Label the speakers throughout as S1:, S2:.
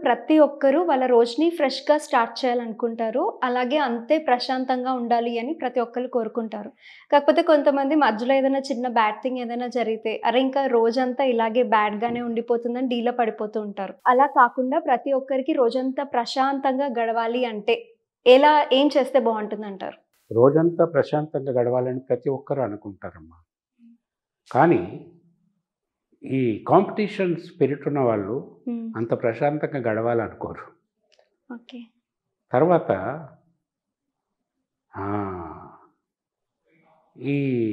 S1: ప్రతి ఒక్కరు వాళ్ళ రోజుని ఫ్రెష్‌గా స్టార్ట్ చేయాలనుకుంటారు. అలాగే అంతే ప్రశాంతంగా ఉండాలి అని ప్రతి ఒక్కళ్ళు కోరుకుంటారు. కాకపోతే కొంతమంది మధ్యలో ఏదైనా చిన్న బ్యాడ్ థింగ్ ఏదైనా జరిగితే, అరే! ఇంకా రోజంతా ఇలాగే బ్యాడ్‌గానే ఉండిపోతుందని డీలా పడిపోతూ ఉంటారు. అలా కాకుండా ప్రతి ఒక్కరికి రోజంతా ప్రశాంతంగా గడవాలి అంటే ఎలా ఏం చేస్తే బావుంటుందంటారు?
S2: రోజంతా ప్రశాంతంగా గడవాలని ప్రతి ఒక్కరు అనుకుంటారమ్మా. కానీ ఈ కాంపిటీషన్ స్పిరిట్ ఉన్నవాళ్ళు
S1: హ్మ్.
S2: అంత ప్రశాంతంగా గడవాలనుకోరు.
S1: ఓకే.
S2: తర్వాత ఆ! ఈ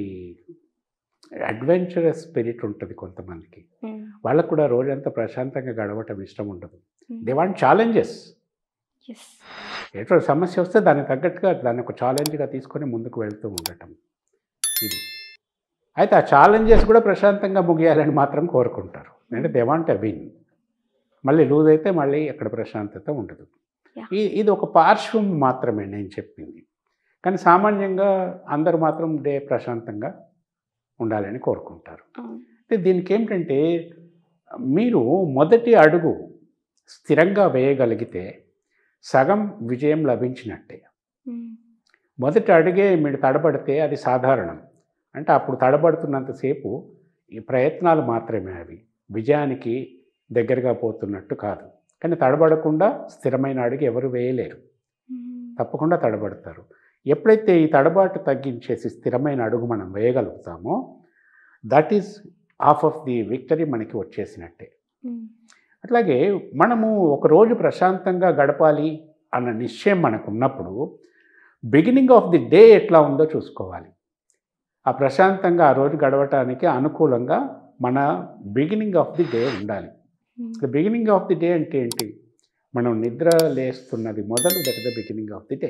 S2: అడ్వెంచరస్ స్పిరిట్ ఉంటది కొంతమందికి.
S1: హ్మ్.
S2: వాళ్ళకి కూడా రోజంతా ప్రశాంతంగా గడవటం ఇష్టం ఉండదు.
S1: Hmm.
S2: They want challenges.
S1: Yes.
S2: ఏదో సమస్య వస్తే దానికి తగ్గట్టుగా దాన్ని ఒక ఛాలెంజ్‌గా తీసుకొని ముందుకు వెళ్తూ ఉండటం. ఇది. అయితే ఆ ఛాలెంజెస్ కూడా ప్రశాంతంగా ముగియాలని మాత్రం కోరుకుంటారు. అంటే దే వాంట్ ఎ విన్. మళ్ళీ లూజ్ అయితే మళ్ళీ అక్కడ ప్రశాంతత ఉండదు.
S1: యాహ్!
S2: ఈ ఇది ఒక పార్శ్వం మాత్రమే నేను చెప్పింది. కానీ సామాన్యంగా అందరూ మాత్రం డే ప్రశాంతంగా ఉండాలని కోరుకుంటారు.
S1: అవును.
S2: అంటే దీనికేంటంటే మీరు మొదటి అడుగు స్థిరంగా వేయగలిగితే సగం విజయం లభించినట్టే.
S1: హ్మ్.
S2: మొదటి అడుగే మీరు తడబడితే అది సాధారణం. అంటే అప్పుడు తడబడుతున్నంత సేపు ఈ ప్రయత్నాలు మాత్రమే అవి. విజయానికి దగ్గరగా పోతున్నట్టు కాదు. కానీ తడబడకుండా స్థిరమైన అడుగు ఎవరు వేయలేరు.
S1: హ్మ్.
S2: తప్పకుండా తడబడతారు. ఎప్పుడైతే ఈ తడబాటు తగ్గించేసి స్థిరమైన అడుగు మనం వేయగలుగుతామో that is half of the victory మనకి వచ్చేసినట్టే.
S1: హ్మ్.
S2: అట్లాగే మనము ఒక రోజు ప్రశాంతంగా గడపాలి అన్న నిశ్చయం మనకున్నప్పుడు బిగినింగ్ ఆఫ్ ది డే ఎట్లా ఉందో చూసుకోవాలి. ఆ ప్రశాంతంగా ఆ రోజు గడవటానికి అనుకూలంగా మన బిగినింగ్ ఆఫ్ ది డే ఉండాలి.
S1: Hmm.
S2: The beginning of the day అంటే ఏంటి? మనం నిద్ర లేస్తున్నది మొదలు that is the beginning of the day.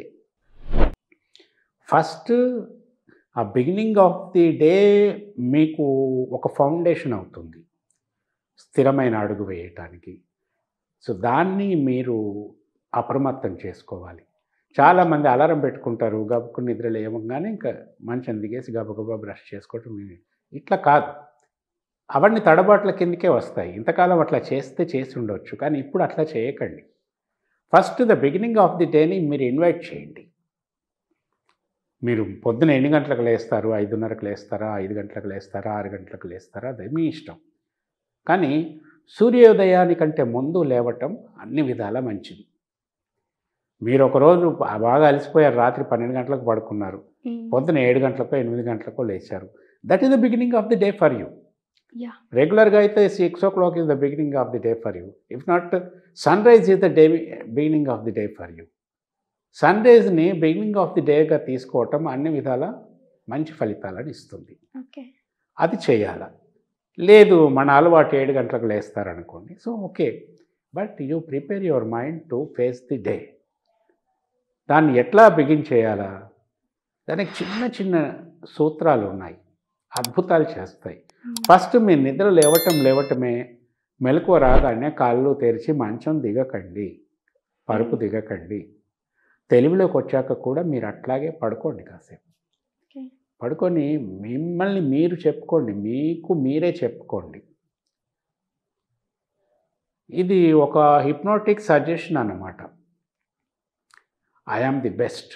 S2: First ఆ బిగినింగ్ ఆఫ్ ది డే మీకు ఒక ఫౌండేషన్ అవుతుంది. స్థిరమైన అడుగు వేయటానికి. సో దాన్ని మీరు అప్రమత్తం చేసుకోవాలి. చాలామంది అలారం పెట్టుకుంటారు. గబుక్కున నిద్ర లేవంగానే ఇంకా మంచం దిగేసి గబగబా బ్రష్ చేసుకోవటం ఇది. ఇట్లా కాదు. అవన్నీ తడబాట్ల కిందకే వస్తాయి. ఇంతకాలం అట్లా చేస్తే చేసి ఉండొచ్చు. కానీ ఇప్పుడు అట్లా చేయకండి. First the beginning of the డేని మీరు ఇన్వైట్ చేయండి. మీరు పొద్దున ఎన్ని గంటలకు లేస్తారు? 5:30కి లేస్తారా? 5 గంటలకు లేస్తారా? 6 గంటలకు లేస్తారా? అది మీ ఇష్టం. కానీ సూర్యోదయానికంటే ముందు లేవటం అన్ని విధాలా మంచిది. మీరు ఒకరోజు బా బాగా అలసిపోయారు. రాత్రి 12 గంటలకు పడుకున్నారు.
S1: హ్మ్.
S2: పొద్దున 7 గంటలకో, 8 గంటలకో లేచారు. That is the beginning of the day for you.
S1: Yeah!
S2: రెగ్యులర్‌గా అయితే 6:00 is the beginning of the day for you. If not sunrise is the day beginning of the day for you. సన్‌రైజ్‌ని బిగినింగ్ ఆఫ్ ది డేగా తీసుకోవటం అన్ని విధాలా మంచి ఫలితాలను ఇస్తుంది.
S1: ఓకే.
S2: అది చేయాల. లేదు మన అలవాటు 7 గంటలకు లేస్తారనుకోండి. So okay. But you prepare your mind to face the day. దాన్ని ఎట్లా బిగిన్ చేయాలా? దానికి చిన్న చిన్న సూత్రాలు ఉన్నాయి. అద్భుతాలు చేస్తాయి.
S1: హ్మ్.
S2: ఫస్ట్ మీరు నిద్ర లేవటం లేవటమే మెలకువ రాగానే కళ్ళు తెరిచి మంచం దిగకండి. పరుపు దిగకండి. తెలివిలోకి వచ్చాక కూడా మీరు అట్లాగే పడుకోండి కాసేపు.
S1: ఓకే.
S2: పడుకొని మిమ్మల్ని మీరు చెప్పుకోండి. మీకు మీరే చెప్పుకోండి. ఇది ఒక హిప్నోటిక్ సజెషన్ అన్నమాట. I am the best.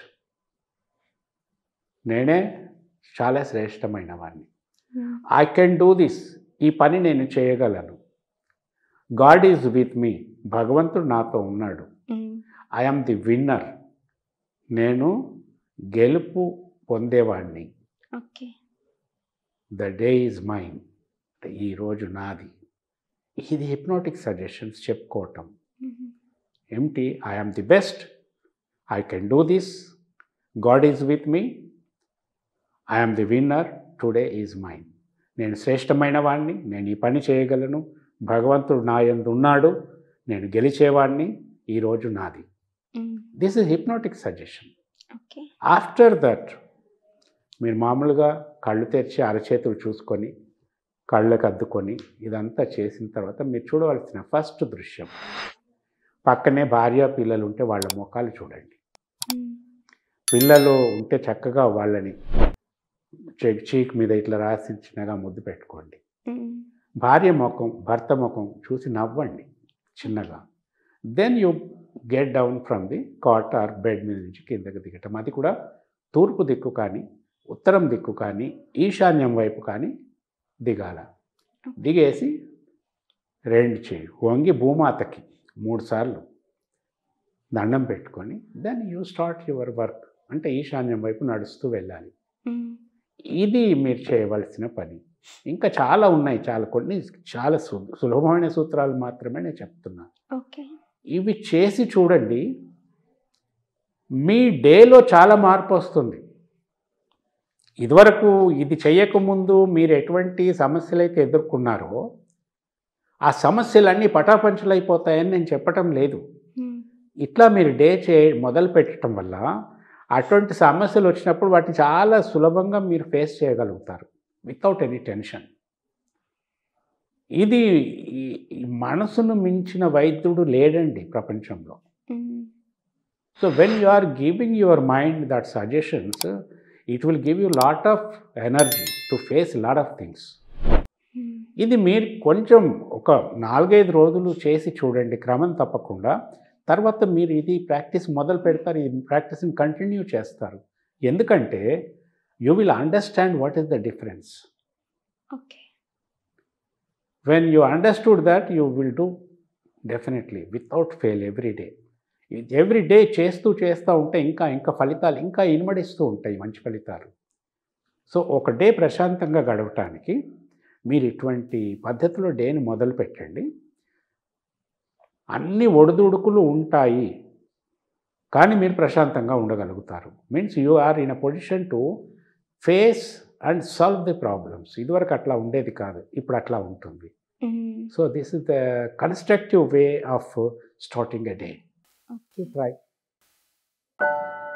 S2: నేనే చాలా శ్రేష్టమైన వాడిని.
S1: Hmm.
S2: I can do this. ఈ పని నేను చేయగలను. God is with me. భగవంతుడు నాతో ఉన్నాడు.
S1: Hmm.
S2: I am the winner. నేను గెలుపు పొందేవాడిని.
S1: Okay.
S2: The day is mine. ఈరోజు నాది. ఇది హిప్నోటిక్ సజెషన్స్ చెప్పుకోవటం.
S1: హుహు.
S2: ఏమిటి? I am the best. I can do this. God is with me. I am the winner. Today is mine. నేను శ్రేష్టమైన వాడిని. నేను ఈ పని చేయగలను. భగవంతుడు నా యందు ఉన్నాడు. నేను గెలిచేవాడిని. ఈరోజు నాది.
S1: Hmm.
S2: This is hypnotic suggestion.
S1: Okay.
S2: After that మీరు మామూలుగా కళ్ళు తెరిచి అరచేతులు చూసుకొని, కళ్ళకి అద్దుకొని ఇదంతా చేసిన తర్వాత మీరు చూడవలసిన ఫస్ట్ దృశ్యం పక్కనే భార్య పిల్లలు ఉంటే వాళ్ళ ముఖాలు చూడండి.
S1: హ్మ్.
S2: పిల్లలు ఉంటే చక్కగా వాళ్ళని చెక్ చీక్ మీద ఇట్లా రాసి చిన్నగా ముద్దు పెట్టుకోండి.
S1: హ్మ్.
S2: భార్య ముఖం, భర్త ముఖం చూసి నవ్వండి చిన్నగా. Then you get down from the cot or bed మీద నుంచి కిందకి దిగటం అది కూడా తూర్పు దిక్కు కానీ ఉత్తరం దిక్కు కానీ ఈశాన్యం వైపు కానీ దిగాల దిగేసి రెండు చేయి వంగి భూమాతకి మూడు సార్లు దండం పెట్టుకొని then you start your work అంటే ఈశాన్యం వైపు నడుస్తూ వెళ్ళాలి ఇది మీరు చేయవలసిన పని ఇంకా చాలా ఉన్నాయి చాలా కొన్ని చాలా సు- సులభమైన సూత్రాలు మాత్రమే నేను చెప్తున్నా
S1: ఓకే
S2: ఇవి చేసి చూడండి మీ డేలో చాలా మార్పు వస్తుంది ఇదివరకు ఇది చేయకముందు మీరు ఎటువంటి సమస్యలు అయితే ఎదుర్కొన్నారో ఆ సమస్యలన్నీ పటాపంచలైపోతాయని నేను చెప్పటం లేదు ఇట్లా మీరు డే చే మొదలు పెట్టడం వల్ల అటువంటి సమస్యలు వచ్చినప్పుడు వాటిని చాలా సులభంగా మీరు ఫేస్ చేయగలుగుతారు వితౌట్ ఎనీ టెన్షన్ ఇది ఈ- ఈ మనసును మించిన వైద్యుడు లేడండి ప్రపంచంలో so when you are giving your mind that suggestions it will give you lot of energy to face lot of things ఇది మీరు కొంచెం ఒక నాలుగైదు రోజులు చేసి చూడండి క్రమం తప్పకుండా తర్వాత మీరు ఇది ప్రాక్టీస్ మొదలు పెడతారు ఈ ప్రాక్టీస్ని కంటిన్యూ చేస్తారు ఎందుకంటే you will understand what is the difference
S1: okay
S2: when you understood that you will do definitely without fail every day every day చేస్తూ చేస్తూ ఉంటే ఇంకా ఇంకా ఫలితాలు ఇంకా ఇనుమడిస్తూ ఉంటాయి మంచి ఫలితాలు సో ఒక డే ప్రశాంతంగా గడవటానికి మీరు ఇటువంటి పద్ధతిలో డేని మొదలు పెట్టండి అన్ని ఒడిదుడుకులు ఉంటాయి కానీ మీరు ప్రశాంతంగా ఉండగలుగుతారు means you are in a position to face and solve the problems ఇదివరకు అట్లా ఉండేది కాదు ఇప్పుడు అట్లా ఉంటుంది so this is the constructive way of starting a day
S1: okay
S2: try